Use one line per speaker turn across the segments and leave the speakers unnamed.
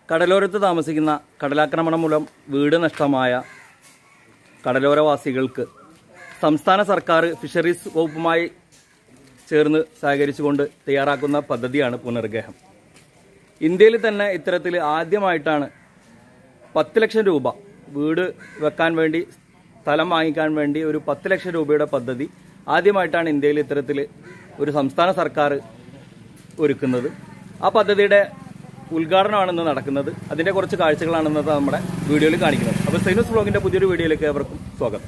കടലോരത്ത് താമസിക്കുന്ന കടലാക്രമണം മൂലം വീട് നഷ്ടമായ കടലോരവാസികൾക്ക് സംസ്ഥാന സർക്കാർ ഫിഷറീസ് വകുപ്പുമായി ചേർന്ന് സഹകരിച്ചുകൊണ്ട് തയ്യാറാക്കുന്ന പദ്ധതിയാണ് പുനർഗേഹം ഇന്ത്യയിൽ തന്നെ ഇത്തരത്തിൽ ആദ്യമായിട്ടാണ് പത്ത് ലക്ഷം രൂപ വീട് വെക്കാൻ വേണ്ടി സ്ഥലം വാങ്ങിക്കാൻ വേണ്ടി ഒരു പത്ത് ലക്ഷം രൂപയുടെ പദ്ധതി ആദ്യമായിട്ടാണ് ഇന്ത്യയിൽ ഇത്തരത്തിൽ ഒരു സംസ്ഥാന സർക്കാർ ഒരുക്കുന്നത് ആ പദ്ധതിയുടെ ഉദ്ഘാടനമാണ് ഇന്ന് നടക്കുന്നത് അതിന്റെ കുറച്ച് കാഴ്ചകളാണ് ഇന്നത്തെ നമ്മുടെ വീഡിയോയിൽ കാണിക്കുന്നത് അപ്പോൾ സൈനസ് ബ്ലോഗിന്റെ പുതിയൊരു വീഡിയോയിലേക്ക് ഏവർക്കും സ്വാഗതം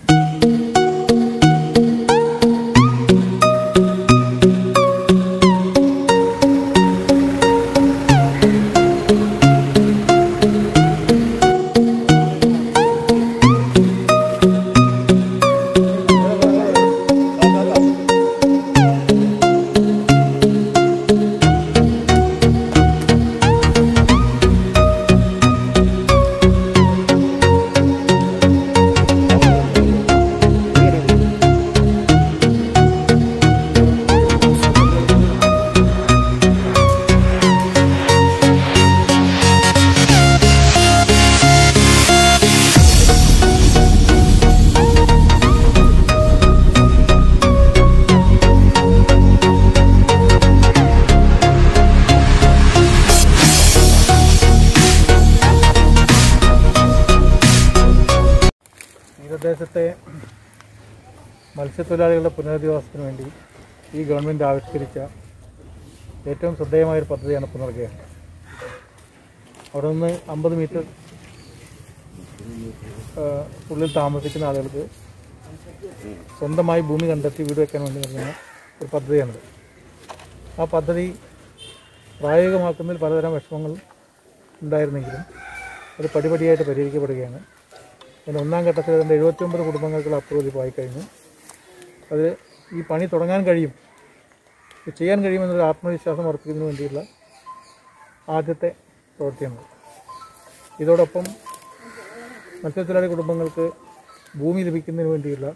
തീരദേശത്തെ മത്സ്യത്തൊഴിലാളികളുടെ പുനരധിവാസത്തിന് വേണ്ടി ഈ ഗവൺമെൻറ് ആവിഷ്കരിച്ച ഏറ്റവും ശ്രദ്ധേയമായൊരു പദ്ധതിയാണ് പുനർഗേഹം അവിടെ നിന്ന് അമ്പത് മീറ്റർ ഉള്ളിൽ താമസിക്കുന്ന ആളുകൾക്ക് സ്വന്തമായി ഭൂമി കണ്ടെത്തി വീട് വെക്കാൻ വേണ്ടി നൽകുന്ന ഒരു പദ്ധതിയാണിത് ആ പദ്ധതി പ്രായോഗികമാക്കുന്നതിൽ പലതരം വിഷമങ്ങൾ ഉണ്ടായിരുന്നെങ്കിലും അത് പടിപടിയായിട്ട് പരിഹരിക്കപ്പെടുകയാണ് അതിന് ഒന്നാം ഘട്ടത്തിൽ അതിൻ്റെ എഴുപത്തിയൊമ്പത് കുടുംബങ്ങൾക്കുള്ള അപ്രൂവൽ ഇപ്പോൾ ആയിക്കഴിഞ്ഞു അത് ഈ പണി തുടങ്ങാൻ കഴിയും ഇത് ചെയ്യാൻ കഴിയുമെന്നൊരു ആത്മവിശ്വാസം ഉറപ്പിക്കുന്നതിന് വേണ്ടിയുള്ള ആദ്യത്തെ പ്രവൃത്തിയാണ് ഇതോടൊപ്പം മത്സ്യത്തൊഴിലാളി കുടുംബങ്ങൾക്ക് ഭൂമി ലഭിക്കുന്നതിന് വേണ്ടിയുള്ള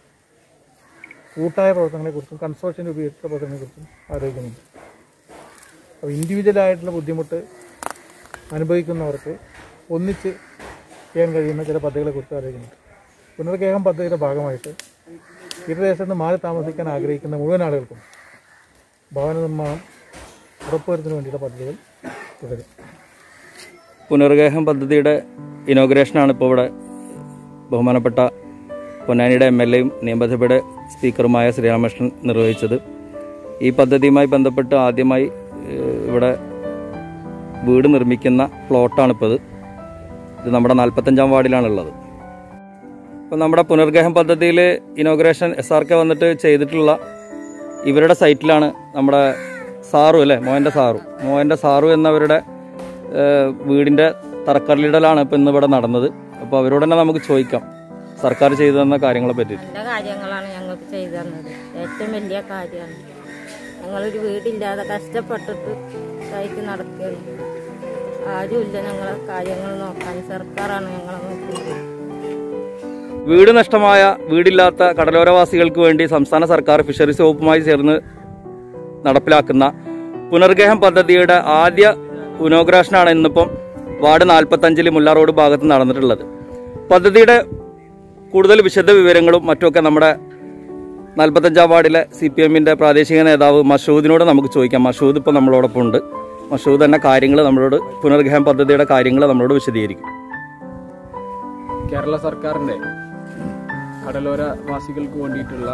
കൂട്ടായ പ്രവർത്തനങ്ങളെക്കുറിച്ചും കൺസോർഷ്യം രൂപീകരിച്ച പ്രവർത്തനങ്ങളെക്കുറിച്ചും ആലോചിക്കുന്നുണ്ട് അപ്പോൾ ഇൻഡിവിജ്വലായിട്ടുള്ള ബുദ്ധിമുട്ട് അനുഭവിക്കുന്നവർക്ക് ഒന്നിച്ച് ചെയ്യാൻ കഴിയുന്ന ചില പദ്ധതികളെക്കുറിച്ച് ആലോചിക്കുന്നുണ്ട് പുനർഗേഹം പദ്ധതിയുടെ ഭാഗമായിട്ട് തീരദേശത്ത് നിന്ന് മാറി താമസിക്കാൻ ആഗ്രഹിക്കുന്ന മുഴുവൻ ആളുകൾക്കും ഭവന നിർമ്മാണം ഉറപ്പുവരുത്തുന്നതിന് വേണ്ടിയുള്ള പദ്ധതികൾ തുടരും
പുനർഗേഹം പദ്ധതിയുടെ ഇനോഗ്രേഷനാണ് ഇപ്പോൾ ഇവിടെ ബഹുമാനപ്പെട്ട പൊന്നാനിയുടെ എം എൽ എയും നിയമസഭയുടെ സ്പീക്കറുമായ ശ്രീരാമകൃഷ്ണൻ നിർവഹിച്ചത് ഈ പദ്ധതിയുമായി ബന്ധപ്പെട്ട് ആദ്യമായി ഏഹ്, ഇവിടെ വീട് നിർമ്മിക്കുന്ന പ്ലോട്ടാണിപ്പോൾ ഇത് ഇത് നമ്മുടെ നാൽപ്പത്തഞ്ചാം വാർഡിലാണുള്ളത് ഇപ്പം നമ്മുടെ പുനർഗേഹം പദ്ധതിയിൽ ഇനോഗ്രേഷൻ എസ് ആർ കെ വന്നിട്ട് ചെയ്തിട്ടുള്ള ഇവരുടെ സൈറ്റിലാണ് നമ്മുടെ സാറു അല്ലേ മോഹൻ്റെ സാറു മോഹൻ്റെ സാറു എന്നവരുടെ ഏഹ്, വീടിൻ്റെ തറക്കല്ലിടലാണ് ഇപ്പം ഇന്ന് ഇവിടെ നടന്നത് അപ്പോൾ അവരോട് തന്നെ നമുക്ക് ചോദിക്കാം സർക്കാർ ചെയ്തു തന്ന കാര്യങ്ങളെ പറ്റിയിട്ട്
നല്ല കാര്യങ്ങളാണ് ഞങ്ങൾക്ക് ചെയ്തു തന്നത് ഏറ്റവും വലിയ കാര്യമാണ് ഞങ്ങളൊരു വീടില്ലാതെ കഷ്ടപ്പെട്ടിട്ട് ഇതായിട്ട് നടക്കുകയാണ് ആരുമില്ല ഞങ്ങളെ കാര്യങ്ങൾ നോക്കാൻ സർക്കാരാണ് ഞങ്ങളെ നോക്കുന്നത്
വീട് നഷ്ടമായ വീടില്ലാത്ത കടലോരവാസികൾക്ക് വേണ്ടി സംസ്ഥാന സർക്കാർ ഫിഷറീസ് വകുപ്പുമായി ചേർന്ന് നടപ്പിലാക്കുന്ന പുനർഗേഹം പദ്ധതിയുടെ ആദ്യ ഇനോഗ്രേഷനാണ് ഇന്നിപ്പം വാർഡ് നാൽപ്പത്തഞ്ചിൽ മുല്ല റോഡ് ഭാഗത്ത് നടന്നിട്ടുള്ളത് പദ്ധതിയുടെ കൂടുതൽ വിശദ വിവരങ്ങളും മറ്റുമൊക്കെ നമ്മുടെ നാൽപ്പത്തഞ്ചാം വാർഡിലെ സി പി എമ്മിൻ്റെ പ്രാദേശിക നേതാവ് മഷൂദിനോട് നമുക്ക് ചോദിക്കാം മഷൂദ് ഇപ്പോൾ നമ്മളോടൊപ്പം ഉണ്ട് മഷൂദ് തന്നെ കാര്യങ്ങൾ നമ്മളോട് പുനർഗേഹം പദ്ധതിയുടെ കാര്യങ്ങൾ നമ്മളോട് വിശദീകരിക്കും
കേരള സർക്കാരിൻ്റെ കടലോര വാസികൾക്ക് വേണ്ടിയിട്ടുള്ള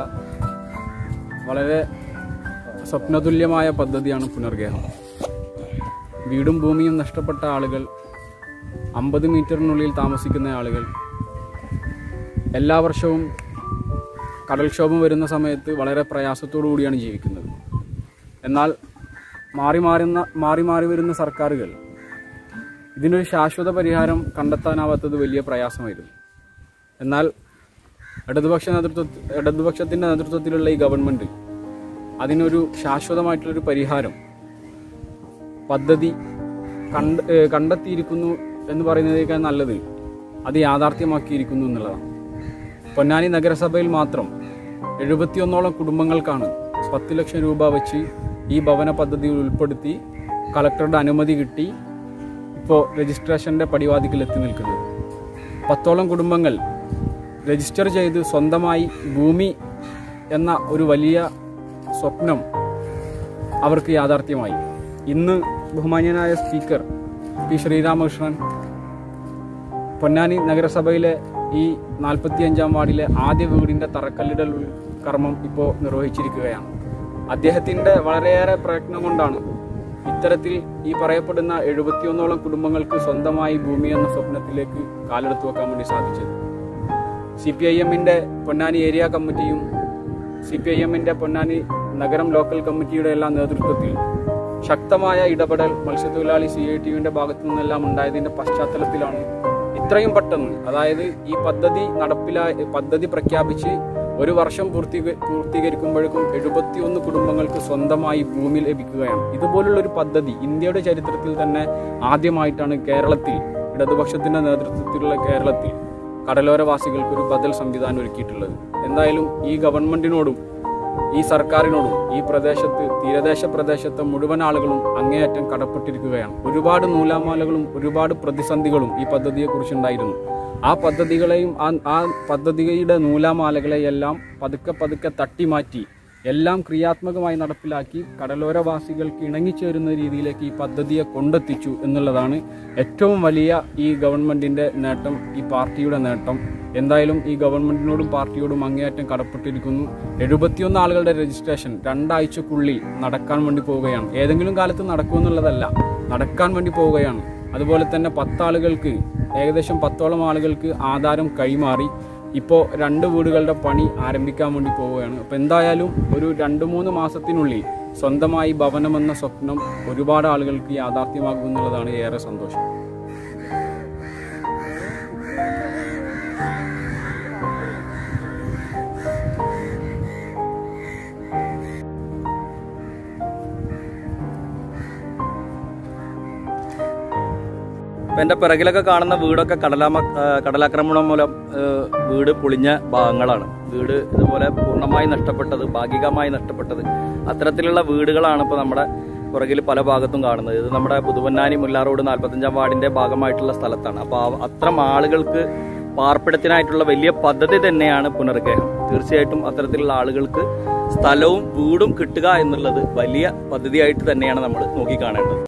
വളരെ സ്വപ്നതുല്യമായ പദ്ധതിയാണ് പുനർഗേഹം വീടും ഭൂമിയും നഷ്ടപ്പെട്ട ആളുകൾ അമ്പത് മീറ്ററിനുള്ളിൽ താമസിക്കുന്ന ആളുകൾ എല്ലാ വർഷവും കടൽക്ഷോഭം വരുന്ന സമയത്ത് വളരെ പ്രയാസത്തോടു കൂടിയാണ് ജീവിക്കുന്നത് എന്നാൽ മാറി മാറുന്ന മാറി മാറി വരുന്ന സർക്കാരുകൾ ഇതിനൊരു ശാശ്വത പരിഹാരം കണ്ടെത്താനാവാത്തത് വലിയ പ്രയാസമായിരുന്നു എന്നാൽ ഇടതുപക്ഷ നേതൃത്വ ഇടതുപക്ഷത്തിൻ്റെ നേതൃത്വത്തിലുള്ള ഈ ഗവൺമെൻറ് അതിനൊരു ശാശ്വതമായിട്ടുള്ളൊരു പരിഹാരം പദ്ധതി കണ്ട് ഏഹ് കണ്ടെത്തിയിരിക്കുന്നു എന്ന് പറയുന്നതിനേക്കാൾ നല്ലത് അത് യാഥാർത്ഥ്യമാക്കിയിരിക്കുന്നു എന്നുള്ളതാണ് പൊന്നാനി നഗരസഭയിൽ മാത്രം എഴുപത്തിയൊന്നോളം കുടുംബങ്ങൾക്കാണ് പത്ത് ലക്ഷം രൂപ വെച്ച് ഈ ഭവന പദ്ധതിയിൽ ഉൾപ്പെടുത്തി കളക്ടറുടെ അനുമതി കിട്ടി ഇപ്പോൾ രജിസ്ട്രേഷൻ്റെ പടിവാതിക്കൽ എത്തി നിൽക്കുന്നത് പത്തോളം കുടുംബങ്ങൾ രജിസ്റ്റർ ചെയ്ത് സ്വന്തമായി ഭൂമി എന്ന ഒരു വലിയ സ്വപ്നം അവർക്ക് യാഥാർത്ഥ്യമായി ഇന്ന് ബഹുമാന്യനായ സ്പീക്കർ പി ശ്രീരാമകൃഷ്ണൻ പൊന്നാനി നഗരസഭയിലെ ഈ നാൽപ്പത്തിയഞ്ചാം വാർഡിലെ ആദ്യ വീടിന്റെ തറക്കല്ലിടൽ കർമ്മം ഇപ്പോൾ നിർവഹിച്ചിരിക്കുകയാണ് അദ്ദേഹത്തിന്റെ വളരെയേറെ പ്രയത്നം കൊണ്ടാണ് ഇത്തരത്തിൽ ഈ പറയപ്പെടുന്ന എഴുപത്തിയൊന്നോളം കുടുംബങ്ങൾക്ക് സ്വന്തമായി ഭൂമി എന്ന സ്വപ്നത്തിലേക്ക് കാലെടുത്തു വെക്കാൻ വേണ്ടി സാധിച്ചത് സി പി ഐ എമ്മിന്റെ പൊന്നാനി ഏരിയ കമ്മിറ്റിയും സി പി ഐ എമ്മിന്റെ പൊന്നാനി നഗരം ലോക്കൽ കമ്മിറ്റിയുടെ എല്ലാം നേതൃത്വത്തിൽ ശക്തമായ ഇടപെടൽ മത്സ്യത്തൊഴിലാളി സി ഐ ടിയുടെ ഭാഗത്തു നിന്നെല്ലാം ഉണ്ടായതിന്റെ പശ്ചാത്തലത്തിലാണ് ഇത്രയും പെട്ടെന്ന് അതായത് ഈ പദ്ധതി നടപ്പിലായ പദ്ധതി പ്രഖ്യാപിച്ച് ഒരു വർഷം പൂർത്തീക പൂർത്തീകരിക്കുമ്പോഴേക്കും എഴുപത്തിയൊന്ന് കുടുംബങ്ങൾക്ക് സ്വന്തമായി ഭൂമി ലഭിക്കുകയാണ് ഇതുപോലുള്ള ഒരു പദ്ധതി ഇന്ത്യയുടെ ചരിത്രത്തിൽ തന്നെ ആദ്യമായിട്ടാണ് കേരളത്തിൽ ഇടതുപക്ഷത്തിന്റെ നേതൃത്വത്തിലുള്ള കേരളത്തിൽ കടലോരവാസികൾക്ക് ഒരു ബദൽ സംവിധാനം ഒരുക്കിയിട്ടുള്ളത് എന്തായാലും ഈ ഗവൺമെന്റിനോടും ഈ സർക്കാരിനോടും ഈ പ്രദേശത്ത് തീരദേശ പ്രദേശത്തെ മുഴുവൻ ആളുകളും അങ്ങേയറ്റം കടപ്പെട്ടിരിക്കുകയാണ് ഒരുപാട് നൂലാമാലകളും ഒരുപാട് പ്രതിസന്ധികളും ഈ പദ്ധതിയെക്കുറിച്ച് ഉണ്ടായിരുന്നു ആ പദ്ധതികളെയും ആ ആ പദ്ധതിയുടെ നൂലാമാലകളെയെല്ലാം പതുക്കെ പതുക്കെ തട്ടിമാറ്റി എല്ലാം ക്രിയാത്മകമായി നടപ്പിലാക്കി കടലോരവാസികൾക്ക് ഇണങ്ങിച്ചേരുന്ന രീതിയിലേക്ക് ഈ പദ്ധതിയെ കൊണ്ടെത്തിച്ചു എന്നുള്ളതാണ് ഏറ്റവും വലിയ ഈ ഗവൺമെന്റിന്റെ നേട്ടം ഈ പാർട്ടിയുടെ നേട്ടം എന്തായാലും ഈ ഗവൺമെന്റിനോടും പാർട്ടിയോടും അങ്ങേയറ്റം കടപ്പെട്ടിരിക്കുന്നു എഴുപത്തിയൊന്ന് ആളുകളുടെ രജിസ്ട്രേഷൻ രണ്ടാഴ്ചക്കുള്ളിൽ നടക്കാൻ വേണ്ടി പോവുകയാണ് ഏതെങ്കിലും കാലത്ത് നടക്കുമെന്നുള്ളതല്ല നടക്കാൻ വേണ്ടി പോവുകയാണ് അതുപോലെ തന്നെ പത്താളുകൾക്ക് ഏകദേശം പത്തോളം ആളുകൾക്ക് ആധാരം കൈമാറി ഇപ്പോൾ രണ്ട് വീടുകളുടെ പണി ആരംഭിക്കാൻ വേണ്ടി പോവുകയാണ് അപ്പോൾ എന്തായാലും ഒരു രണ്ട് മൂന്ന് മാസത്തിനുള്ളിൽ സ്വന്തമായി ഭവനമെന്ന സ്വപ്നം ഒരുപാട് ആളുകൾക്ക് യാഥാർത്ഥ്യമാകും എന്നുള്ളതാണ് ഏറെ സന്തോഷം
ഇപ്പം എൻ്റെ പിറകിലൊക്കെ കാണുന്ന വീടൊക്കെ കടലാമ ആ, കടലാക്രമണം മൂലം ആ, വീട് പൊളിഞ്ഞ ഭാഗങ്ങളാണ് വീട് ഇതുപോലെ പൂർണ്ണമായി നഷ്ടപ്പെട്ടത് ഭാഗികമായി നഷ്ടപ്പെട്ടത് അത്തരത്തിലുള്ള വീടുകളാണ് ഇപ്പോൾ നമ്മുടെ പുറകിൽ പല ഭാഗത്തും കാണുന്നത് ഇത് നമ്മുടെ പുതുവന്നാനി മുല്ല റോഡ് നാൽപ്പത്തഞ്ചാം വാർഡിന്റെ ഭാഗമായിട്ടുള്ള സ്ഥലത്താണ് അപ്പോൾ അത്തരം ആളുകൾക്ക് പാർപ്പിടത്തിനായിട്ടുള്ള വലിയ പദ്ധതി തന്നെയാണ് പുനർഗേഹം തീർച്ചയായിട്ടും അത്തരത്തിലുള്ള ആളുകൾക്ക് സ്ഥലവും വീടും കിട്ടുക എന്നുള്ളത് വലിയ പദ്ധതിയായിട്ട് തന്നെയാണ് നമ്മൾ നോക്കിക്കാണേണ്ടത്